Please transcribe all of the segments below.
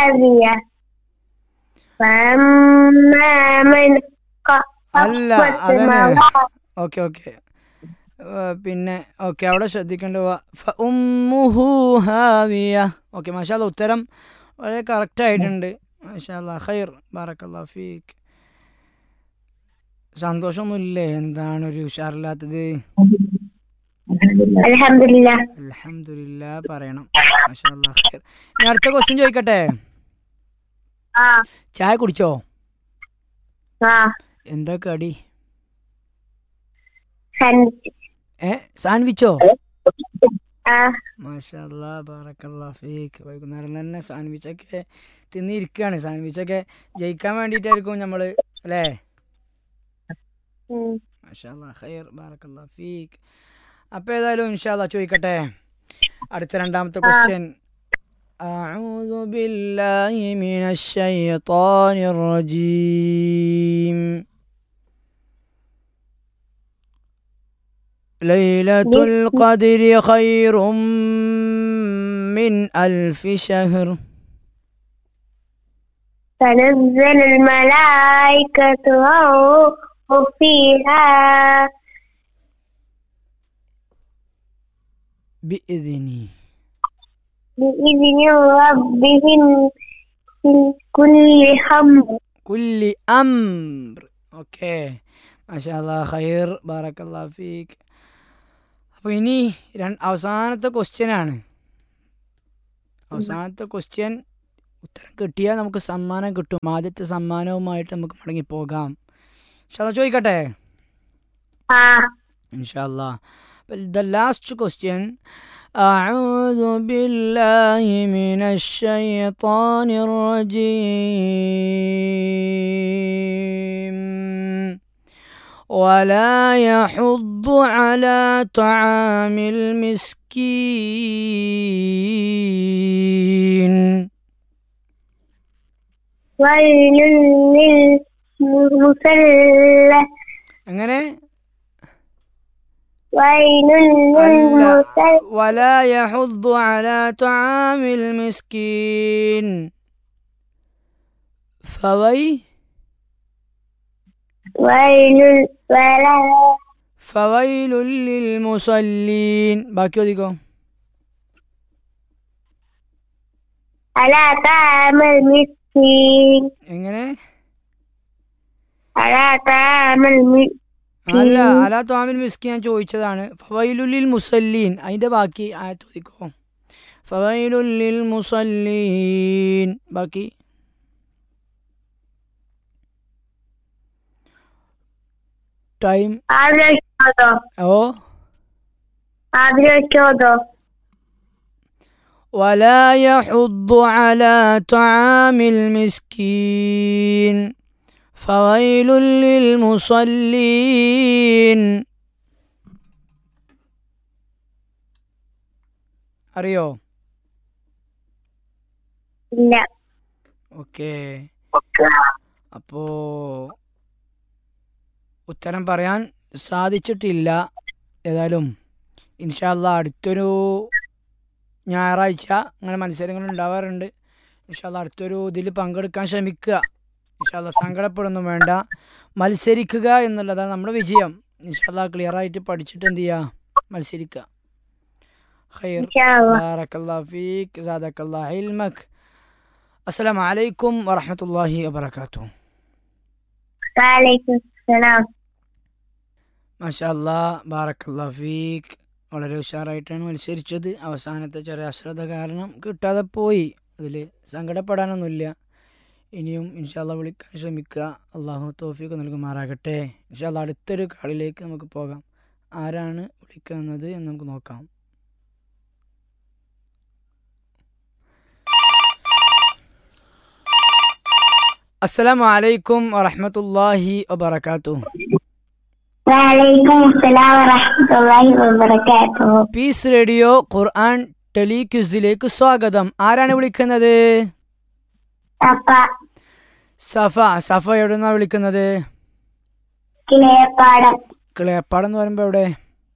هادية فأما من അല്ല خفت അതന്നെ موازينه okay okay പിന്നെ ഓക്കെ അവിടെ ശ്രദ്ധിക്കേണ്ട ഉമ്മുഹു ഹാവിയ ഓക്കെ മാഷാല്ല ഉത്തരം വളരെ കറക്റ്റ് ആയിട്ടുണ്ട് മാഷാല്ല ഖൈർ ബാറക്കല്ലാ ഫീക്ക് സന്തോഷമൊന്നുമില്ലേ എന്താണ് ഒരു ഉഷാറില്ലാത്തത് الحمد لله അൽഹംദുലില്ല പറയണം മാഷാല്ലാ ഖൈർ ഇനി അടുത്ത ക്വസ്റ്റ്യൻ ചോദിക്കട്ടെ آه ചായ കുടിച്ചോ آه എന്താ കടി ساندويتش ഏ സാൻവിച്ചോ آه മാഷാല്ലാ ബാറക്കല്ലാ ഫീക്ക് വൈകുന്നേരം തന്നെ സാൻഡ്വിച്ചൊക്കെ തിന്നിരിക്കുകയാണ് സാൻഡ്വിച്ചൊക്കെ ജയിക്കാൻ വേണ്ടിയിട്ടായിരിക്കും നമ്മൾ അല്ലേ مم. മാഷാല്ലാ ഖൈർ ബാറക്കല്ലാ ഫീക്ക് അപ്പോൾ ഏതായാലും ഇൻഷാല്ലാ ചോദിക്കട്ടെ അടുത്ത രണ്ടാമത്തെ ക്വസ്റ്റ്യൻ أعوذ بالله من الشيطان الرجيم ليلة القدر خير من ألف شهر تنزل الملائكة والروح فيها بإذني بإذن ربهم من كل أمر كل أمر أوكي ما شاء الله خير بارك الله فيك അപ്പോൾ ഇനി രണ്ട് അവസാനത്തെ ക്വസ്റ്റ്യൻ ആണ് അവസാനത്തെ ക്വസ്റ്റ്യൻ ഉത്തരം കിട്ടിയാൽ നമുക്ക് സമ്മാനം കിട്ടും ആദ്യത്തെ സമ്മാനവുമായിട്ട് നമുക്ക് മടങ്ങി പോകാം ഇൻഷാല്ല ചോദിക്കട്ടെ آه ഇൻഷാല്ലാ the last question أعوذ بالله من الشيطان الرجيم ولا يحض على طعام المسكين ويل للمصلى അങ്ങനെ ويل للمصلى ولا يحض على طعام المسكين فوي ويل ولا فويل للمصلين ബാക്കി ഓദിക്കോ ألا تعمل مسكين എങ്ങനെ ألا تعمل مسكين അല്ല അല ത്വാമിൽ മിസ്കി ഞാൻ ചോദിച്ചതാണ് ഫവൈലുലിൽ മുസല്ലീൻ അതിന്റെ ബാക്കി ആയത്ത് ഓദിക്കോ ഫവൈലുലിൽ മുസല്ലീൻ ബാക്കി ടൈം ആദ്യം ചോദോ ഓ ആദ്യം ചോദോ ولا يحض على طعام المسكين فويل للمصلين അറിയോ ഇല്ല ഓക്കെ അപ്പോ ഉത്തരം പറയാൻ സാധിച്ചിട്ടില്ല ഏതായാലും ഇൻഷാല്ല അടുത്തൊരു ഞായറാഴ്ച അങ്ങനെ മത്സരങ്ങൾ ഉണ്ടാവാറുണ്ട് ഇൻഷാല്ല അടുത്തൊരു ഇതിൽ പങ്കെടുക്കാൻ ശ്രമിക്കുക ഇൻഷാല്ല സങ്കടപ്പെടുന്നു വേണ്ട മത്സരിക്കുക എന്നുള്ളതാണ് നമ്മുടെ വിജയം ഇൻഷാല്ല ക്ലിയർ ആയിട്ട് പഠിച്ചിട്ട് എന്ത് ചെയ്യുക മത്സരിക്കുക ഖൈർ ഇൻഷാല്ലാ بارك الله فيك زادك الله علمك السلام عليكم ورحمة الله وبركاته വലൈക്കും സലാം ما شاء الله بارك الله فيك വളരെ ഉഷാറായിട്ടാണ് മത്സരിച്ചത് അവസാനത്തെ ചെറിയ അശ്രദ്ധ കാരണം കിട്ടാതെ പോയി അതിൽ സങ്കടപ്പെടാനൊന്നുമില്ല ഇനിയും ഇൻഷാല്ല വിളിക്കാൻ ശ്രമിക്കുക അള്ളാഹു തോഫിക്ക് നൽകുമാറാകട്ടെ ഇൻഷാല്ല അടുത്തൊരു കളിയിലേക്ക് നമുക്ക് പോകാം ആരാണ് വിളിക്കുന്നത് എന്ന് നമുക്ക് നോക്കാം അസ്സലാമു അലൈക്കും വറഹ്മത്തുള്ളാഹി വബറകാതുഹു വലൈക്കും സലാം വറഹ്മത്തുള്ളാഹി വബറകാതുഹു പീസ് റേഡിയോ ഖുർആൻ ടെലിക്യൂസിലേക്ക് സ്വാഗതം ആരാണ് വിളിക്കുന്നത് അപ്പ സഫ സഫ എവിടുന്നാ വിളിക്കുന്നത് കിളയപ്പാടം കിളയപ്പാട് എന്ന് പറയുമ്പോൾ എവിടെ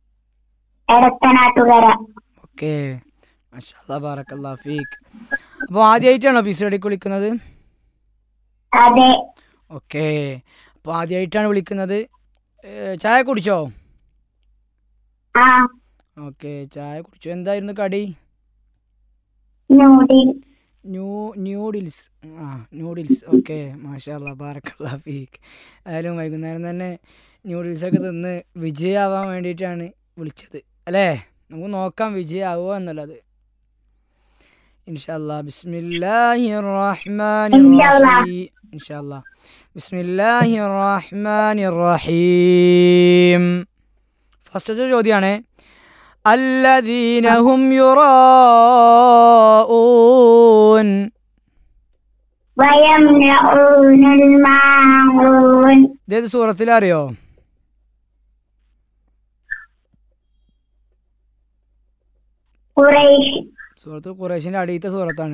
എടത്തനാട്ടുകര ഓക്കെ ഫീക്ക് അപ്പോൾ ആദ്യമായിട്ടാണോ പി സി റെഡിക്ക് വിളിക്കുന്നത് അതെ ഓക്കെ അപ്പോൾ ആദ്യമായിട്ടാണ് വിളിക്കുന്നത് ഏ, ചായ കുടിച്ചോ ആ ഓക്കെ ചായ കുടിച്ചു എന്തായിരുന്നു കടി നൂഡിൽ ന്യൂ ന്യൂഡിൽസ് ആ ന്യൂഡിൽസ് ഓക്കെ മാഷാല്ല ബാറക്കല്ല ഫീക്ക് ആയാലും വൈകുന്നേരം തന്നെ ന്യൂഡിൽസൊക്കെ തിന്ന് വിജയമാവാൻ വേണ്ടിയിട്ടാണ് വിളിച്ചത് അല്ലേ നമുക്ക് നോക്കാം വിജയമാവുമോ എന്നുള്ളത് ഇൻഷാല്ലാ ബിസ്മില്ലാഹി റഹ്മാനി ഇൻഷാല്ലാ. റഹീം ഇൻഷാല്ലാ ബിസ്മില്ലാഹി റഹ്മാനി റഹീം ഫസ്റ്റത്തെ ചോദ്യമാണ് الذين هم يراءون ويمنعون الماعون ഇതേത് സൂറത്തിൽ അറിയോ കുറേശ് സൂറത്ത് ഖുറൈശിന്റെ അടിയത്തെ സൂറത്താണ്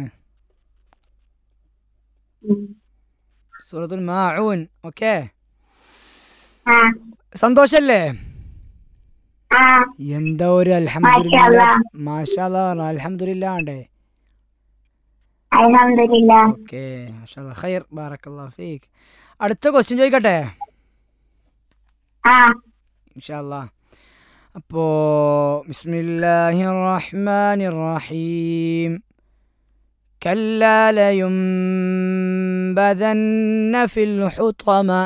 സൂറത്തുൽ മാഊൻ ഓക്കെ ആ സന്തോഷല്ലേ ആ എന്താ ഒരു അൽഹംദുലില്ലാ മാഷാല്ലാ. മാഷാല്ലാ അൽഹംദുലില്ലാ ആണ്ടേ അൽഹംദുലില്ല ഓക്കെ മാഷാല്ലാ ഖൈർ ബാറക്കല്ലാ ഫീക്ക് അടുത്ത ക്വസ്റ്റ്യൻ ചോദിക്കട്ടെ ആ ഇൻഷാല്ലാ അപ്പോൾ ബിസ്മില്ലാഹി റഹ്മാനി റഹീം كلا لينبذن في الحطمة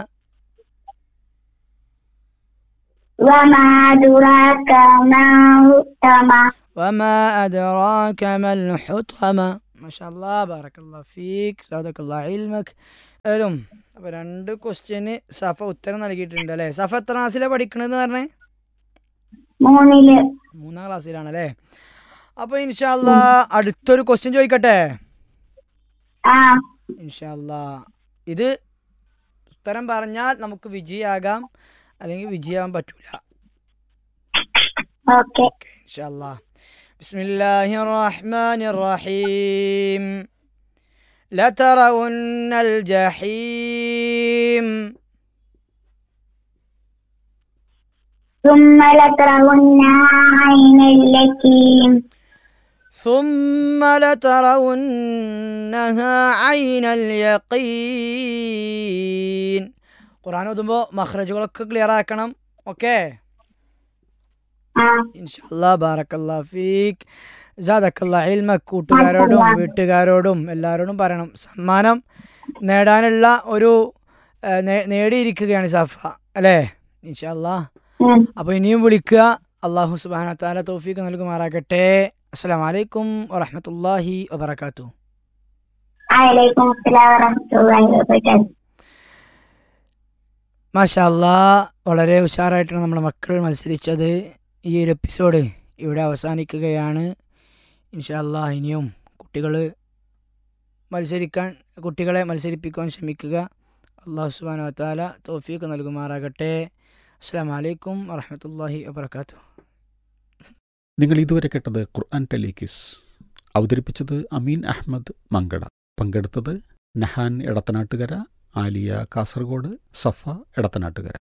وما أدراك ما هتما وما أدراك ما الحطمة ما شاء الله بارك الله فيك صدق الله علمك ഏലും അപ്പോൾ രണ്ട് ക്വസ്റ്റ്യന് സഫ ഉത്തരം നൽകിയിട്ടുണ്ട് അല്ലേ സഫ എത്ര ക്ലാസ്സിലാണ് പഠിക്കണമെന്ന് പറഞ്ഞേ മൂന്നില് മൂന്നാം ക്ലാസ്സിലാണല്ലേ അപ്പോൾ ഇൻഷാല്ല അടുത്തൊരു ക്വസ്റ്റ്യൻ ചോദിക്കട്ടെ ആ ഇൻഷാല്ല ഇത് ഉത്തരം പറഞ്ഞാൽ നമുക്ക് വിജയാകാം അല്ലെങ്കിൽ വിജയാകാൻ പറ്റൂല ഓക്കെ اوكي ان شاء الله بسم الله الرحمن الرحيم لترون الجحيم ثم لترونها عين اليقين ثم لترونها عين اليقين ഖുർആൻ ഓതുമ്പോൾ മഖ്റജുകളൊക്കെ ക്ലിയർ ആക്കണം ഓക്കെ ആ ഇൻഷാല്ലാ ബാറക്കല്ലാ ഫീക്ക് ജാദക്കല്ലാ ഇൽമ കൂട്ടുകാരോടും വീട്ടുകാരോടും എല്ലാവരോടും പറയണം സമ്മാനം നേടാനുള്ള ഒരു ആ, നേ- നേടിയിരിക്കുകയാണ് സഫ അല്ലേ ഇൻഷാല്ലാ ഉം. അപ്പോൾ ഇനിയും വിളിക്കുക അള്ളാഹു സുബാന താല തൗഫീഖ് നൽകുമാറാകട്ടെ അസ്സലാമു അലൈക്കും വറഹ്മത്തുള്ളാഹി വബറകാതുഹു വലൈക്കും അസ്സലാം വറഹ്മത്തുള്ളാഹി വബറകാതുഹു മാഷാ അല്ലാ വളരെ ഉഷാറായിട്ടാണ് നമ്മുടെ മക്കൾ മത്സരിച്ചത് ഈ ഒരു എപ്പിസോഡ് ഇവിടെ അവസാനിക്കുകയാണ് ഇൻഷാ അല്ലാ ഇനിയും കുട്ടികൾ മത്സരിക്കാൻ കുട്ടികളെ മത്സരിപ്പിക്കാൻ ശ്രമിക്കുക അള്ളാഹു സുബാന താല തോഫീക്ക് നൽകുമാറാകട്ടെ അസ്സാം വലൈക്കും വറഹമത്തല്ലാഹി വാബർക്കാത്തു നിങ്ങൾ ഇതുവരെ കേട്ടത് ഖുർആൻ ടെലിക്കിസ് അവതരിപ്പിച്ചത് അമീൻ അഹമ്മദ് മങ്കട പങ്കെടുത്തത് നഹാൻ എടത്തനാട്ടുകര ആലിയ കാസർഗോഡ് സഫ എടത്തനാട്ടുകര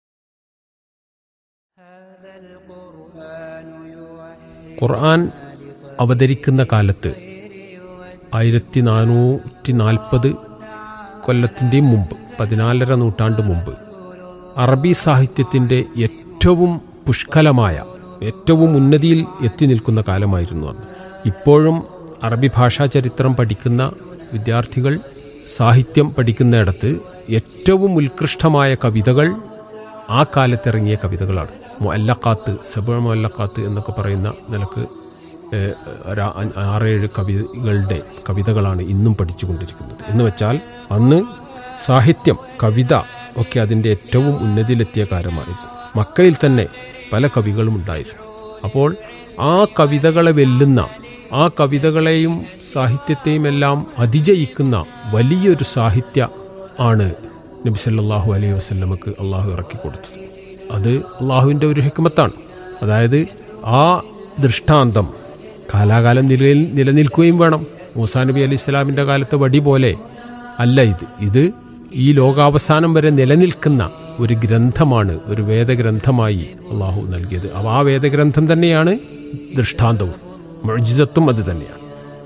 ഖുർആൻ അവതരിക്കുന്ന കാലത്ത് ആയിരത്തി നാനൂറ്റി നാൽപ്പത് കൊല്ലത്തിൻ്റെ മുമ്പ് പതിനാലര നൂറ്റാണ്ട് മുമ്പ് അറബി സാഹിത്യത്തിൻ്റെ ഏറ്റവും പുഷ്കലമായ ഏറ്റവും ഉന്നതിയിൽ എത്തി നിൽക്കുന്ന കാലമായിരുന്നു അന്ന് ഇപ്പോഴും അറബി ഭാഷാ ചരിത്രം പഠിക്കുന്ന വിദ്യാർത്ഥികൾ സാഹിത്യം പഠിക്കുന്നിടത്ത് ഏറ്റവും ഉത്കൃഷ്ടമായ കവിതകൾ ആ കാലത്തിറങ്ങിയ കവിതകളാണ് മുല്ലക്കാത്ത് സബ മുല്ലക്കാത്ത് എന്നൊക്കെ പറയുന്ന നിലക്ക് ഏഹ്, ഒരു ആ- ആറേഴ് കവികളുടെ കവിതകളാണ് ഇന്നും പഠിച്ചുകൊണ്ടിരിക്കുന്നത് എന്ന് വെച്ചാൽ അന്ന് സാഹിത്യം കവിത ഒക്കെ അതിൻ്റെ ഏറ്റവും ഉന്നതിയിലെത്തിയ കാലമായിരുന്നു മക്കയിൽ തന്നെ പല കവികളും ഉണ്ടായിരുന്നു അപ്പോൾ ആ കവിതകളെ വെല്ലുന്ന ആ കവിതകളെയും സാഹിത്യത്തെയും എല്ലാം അതിജയിക്കുന്ന വലിയൊരു സാഹിത്യ ആണ് നബി സല്ലല്ലാഹു അലൈഹി വസല്ലമക്ക് അള്ളാഹു ഇറക്കി കൊടുത്തത് അത് അള്ളാഹുവിൻ്റെ ഒരു ഹിക്മത്താണ് അതായത് ആ ദൃഷ്ടാന്തം കാലാകാലം നിലയിൽ നിലനിൽക്കുകയും വേണം മൂസാ നബി അലൈഹി ഇസ്ലാമിൻ്റെ കാലത്തെ വടി പോലെ അല്ല ഇത് ഇത് ഈ ലോകാവസാനം വരെ നിലനിൽക്കുന്ന ഒരു ഗ്രന്ഥമാണ് ഒരു വേദഗ്രന്ഥമായി അള്ളാഹു നൽകിയത് അപ്പോൾ ആ വേദഗ്രന്ഥം തന്നെയാണ് ദൃഷ്ടാന്തവും മൊഴിജിതത്വം അത് തന്നെയാണ്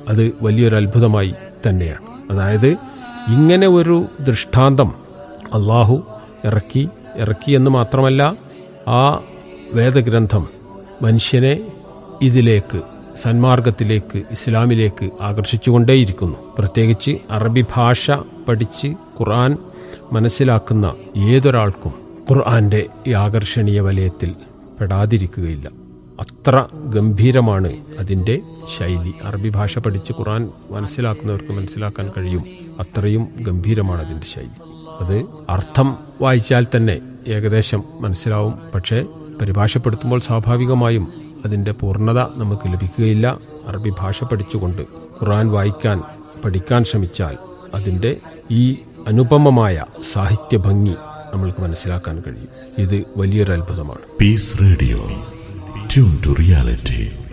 അത് വലിയൊരു അത്ഭുതമായി തന്നെയാണ് അതായത് ഇങ്ങനെ ഒരു ദൃഷ്ടാന്തം അള്ളാഹു ഇറക്കി ഇറക്കി എന്ന് മാത്രമല്ല ആ വേദഗ്രന്ഥം മനുഷ്യനെ ഇതിലേക്ക് സന്മാർഗത്തിലേക്ക് ഇസ്ലാമിലേക്ക് ആകർഷിച്ചുകൊണ്ടേയിരിക്കുന്നു പ്രത്യേകിച്ച് അറബി ഭാഷ പഠിച്ച് ഖുർആൻ മനസ്സിലാക്കുന്ന ഏതൊരാൾക്കും ഖുർആന്റെ ഈ ആകർഷണീയ വലയത്തിൽ പെടാതിരിക്കുകയില്ല അത്ര ഗംഭീരമാണ് അതിൻ്റെ ശൈലി അറബി ഭാഷ പഠിച്ച് ഖുർആൻ മനസ്സിലാക്കുന്നവർക്ക് മനസ്സിലാക്കാൻ കഴിയും അത്രയും ഗംഭീരമാണ് അതിൻ്റെ ശൈലി അത് അർത്ഥം വായിച്ചാൽ തന്നെ ഏകദേശം മനസ്സിലാവും പക്ഷേ പരിഭാഷപ്പെടുത്തുമ്പോൾ സ്വാഭാവികമായും അതിൻ്റെ പൂർണ്ണത നമുക്ക് ലഭിക്കുകയില്ല അറബി ഭാഷ പഠിച്ചുകൊണ്ട് ഖുർആൻ വായിക്കാൻ പഠിക്കാൻ ശ്രമിച്ചാൽ അതിൻ്റെ ഈ അനുപമമായ സാഹിത്യ ഭംഗി നമ്മൾക്ക് മനസ്സിലാക്കാൻ കഴിയും ഇത് വലിയൊരു അത്ഭുതമാണ് Peace Radio. Tune to reality.